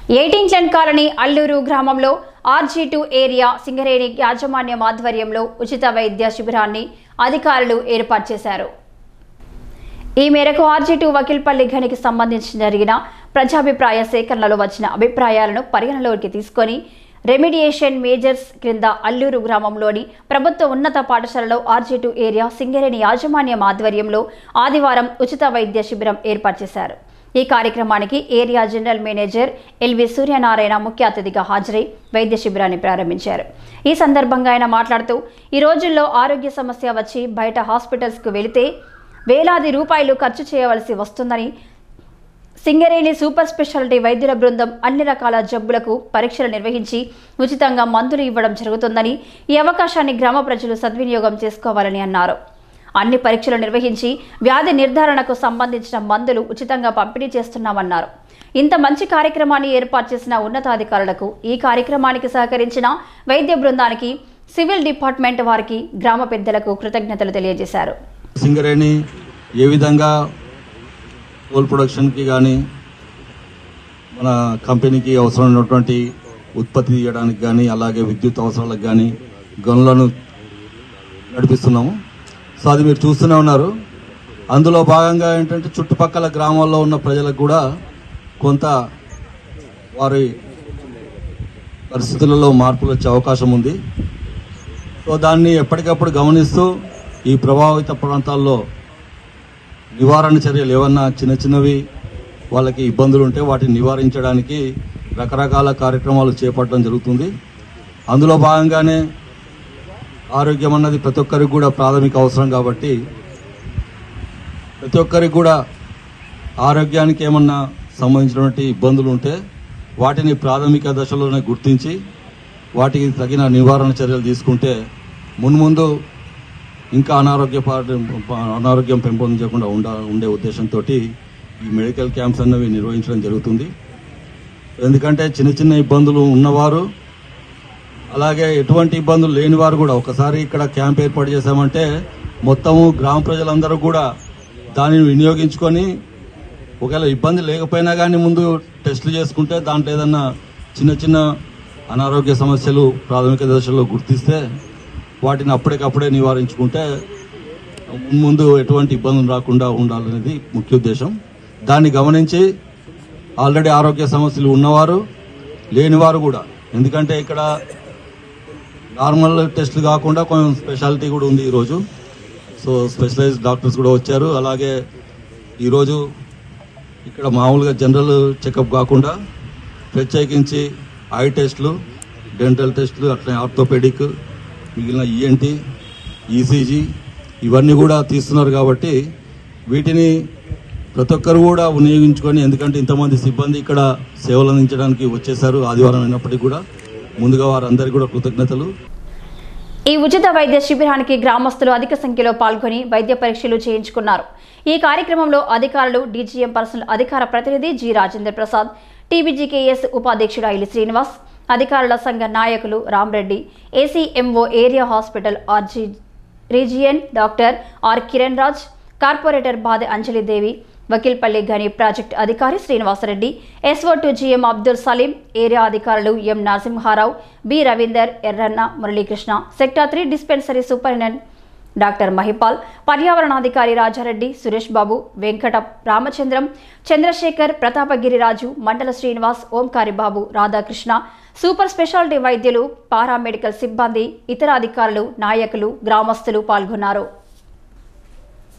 ఎయిటింగ్లన్ colony Alluri గ్రామంలో RG two area Singareni యాజమాన్యం ఆధ్వర్యంలో ఉచిత వైద్య శిబిరాన్ని అధికారులు ఏర్పాటు చేశారు ఈ మేరకు ఆర్జీ టూ వకీల్పల్లి గనికి సంబంధించి జరిగిన ప్రజాభిప్రాయ సేకరణలో వచ్చిన అభిప్రాయాలను పరిగణలోకి తీసుకొని రెమిడియేషన్ మేజర్స్ క్రింద అల్లూరు గ్రామంలోని ప్రభుత్వ ఉన్నత పాఠశాలలో ఆర్జీ టూ ఏరియా సింగరేణి యాజమాన్యం ఆధ్వర్యంలో ఆదివారం ఉచిత వైద్య శిబిరం ఏర్పాటు చేశారు ఈ కార్యక్రమానికి area general manager LV Suryanarayana ముఖ్య అతిథిగా హాజరై వైద్య శిబిరాన్ని ప్రారంభించారు ఈ సందర్భంగా ఆయన మాట్లాడుతూ ఈ రోజుల్లో ఆరోగ్య సమస్య వచ్చి బయట హాస్పిటల్స్కు వెళితే వేలాది రూపాయలు ఖర్చు చేయవలసి వస్తుందని సింగరేణి సూపర్ స్పెషాలిటీ వైద్యుల బృందం అన్ని రకాల జబ్బులకు పరీక్షలు నిర్వహించి ఉచితంగా మందులు ఇవ్వడం జరుగుతుందని ఈ అవకాశాన్ని గ్రామ ప్రజలు సద్వినియోగం చేసుకోవాలని అన్నారు అన్ని పరీక్షలు నిర్వహించి వ్యాధి నిర్ధారణకు సంబంధించిన మందులు ఉచితంగా పంపిణీ చేస్తున్నామన్నారు ఇంత మంచి కార్యక్రమాన్ని ఏర్పాటు చేసిన ఉన్నతాధికారులకు ఈ కార్యక్రమానికి సహకరించిన వైద్య బృందానికి సివిల్ డిపార్ట్మెంట్ వారికి గ్రామ పెద్దలకు కృతజ్ఞతలు తెలియజేశారు సింగరేణి ఏ విధంగా కోల్ ప్రొడక్షన్కి కానీ మన కంపెనీకి అవసరమైనటువంటి ఉత్పత్తి చేయడానికి కానీ అలాగే విద్యుత్ అవసరాలకు కానీ గనులను నడిపిస్తున్నాము సో అది మీరు చూస్తూనే ఉన్నారు అందులో భాగంగా ఏంటంటే చుట్టుపక్కల గ్రామాల్లో ఉన్న ప్రజలకు కూడా కొంత వారి పరిస్థితులలో మార్పులు వచ్చే అవకాశం ఉంది సో దాన్ని ఎప్పటికప్పుడు గమనిస్తూ ఈ ప్రభావిత ప్రాంతాల్లో నివారణ చర్యలు ఏమన్నా చిన్న చిన్నవి వాళ్ళకి ఇబ్బందులు ఉంటే వాటిని నివారించడానికి రకరకాల కార్యక్రమాలు చేపట్టడం జరుగుతుంది అందులో భాగంగానే ఆరోగ్యం అన్నది ప్రతి ఒక్కరికి కూడా ప్రాథమిక అవసరం కాబట్టి ప్రతి ఒక్కరికి కూడా ఆరోగ్యానికి ఏమన్నా సంబంధించినటువంటి ఇబ్బందులు ఉంటే వాటిని ప్రాథమిక దశలోనే గుర్తించి వాటికి తగిన నివారణ చర్యలు తీసుకుంటే మున్ముందు ఇంకా అనారోగ్య పా- అనారోగ్యం పెంపొందించకుండా ఉండ ఉండే ఉద్దేశంతో ఈ మెడికల్ క్యాంప్స్ అన్నవి నిర్వహించడం జరుగుతుంది ఎందుకంటే చిన్న చిన్న ఇబ్బందులు ఉన్నవారు అలాగే ఎటువంటి ఇబ్బందులు లేని వారు కూడా ఒకసారి ఇక్కడ క్యాంప్ ఏర్పాటు చేశామంటే మొత్తము గ్రామ ప్రజలందరూ కూడా దానిని వినియోగించుకొని ఒకవేళ ఇబ్బంది లేకపోయినా కానీ ముందు టెస్టులు చేసుకుంటే దాంట్లో ఏదన్నా చిన్న చిన్న అనారోగ్య సమస్యలు ప్రాథమిక దశలో గుర్తిస్తే వాటిని అప్పటికప్పుడే నివారించుకుంటే ముందు ఎటువంటి ఇబ్బందులు రాకుండా ఉండాలనేది ముఖ్య ఉద్దేశం దాన్ని గమనించి ఆల్రెడీ ఆరోగ్య సమస్యలు ఉన్నవారు లేనివారు కూడా ఎందుకంటే ఇక్కడ నార్మల్ టెస్టులు కాకుండా కొంచెం స్పెషాలిటీ కూడా ఉంది ఈరోజు సో స్పెషలైజ్డ్ డాక్టర్స్ కూడా వచ్చారు అలాగే ఈరోజు ఇక్కడ మామూలుగా జనరల్ చెకప్ కాకుండా ప్రత్యేకించి ఐ టెస్టులు డెంటల్ టెస్టులు అట్లనే ఆర్థోపెడిక్ మిగిలిన ఈఎన్టీ ఈసీజీ ఇవన్నీ కూడా తీస్తున్నారు కాబట్టి వీటిని ప్రతి ఒక్కరు కూడా వినియోగించుకొని ఎందుకంటే ఇంతమంది సిబ్బంది ఇక్కడ సేవలు అందించడానికి వచ్చేసారు ఆదివారం అయినప్పటికీ కూడా ముందుగా వారందరికీ కూడా కృతజ్ఞతలు ఈ ఉచిత వైద్య శిబిరానికి గ్రామస్తులు అధిక సంఖ్యలో పాల్గొని వైద్య పరీక్షలు చేయించుకున్నారు ఈ కార్యక్రమంలో అధికారులు డీజీఎం పర్సనల్ అధికార ప్రతినిధి జి రాజేంద్ర ప్రసాద్ టీబీజీకేఎస్ ఉపాధ్యక్షుడు ఐలి శ్రీనివాస్ అధికారుల సంఘ నాయకులు Ramreddy ACMO area hospital RG region doctor R Kiran Raj corporator Bade Anjalidevi Vakilpalli గని ప్రాజెక్ట్ అధికారి Srinivasareddy SO to GM Abdul Salim area అధికారులు M Narasimharao B Ravinder Erranna Muralikrishna sector three dispensary superintendent doctor Mahipal పర్యావరణాధికారి రాజారెడ్డి సురేష్ బాబు వెంకట రామచంద్రం చంద్రశేఖర్ ప్రతాపగిరిరాజు మండల శ్రీనివాస్ ఓంకారి బాబు రాధాకృష్ణ సూపర్ స్పెషాలిటీ వైద్యులు పారామెడికల్ సిబ్బంది ఇతర అధికారులు నాయకులు గ్రామస్తులు పాల్గొన్నారు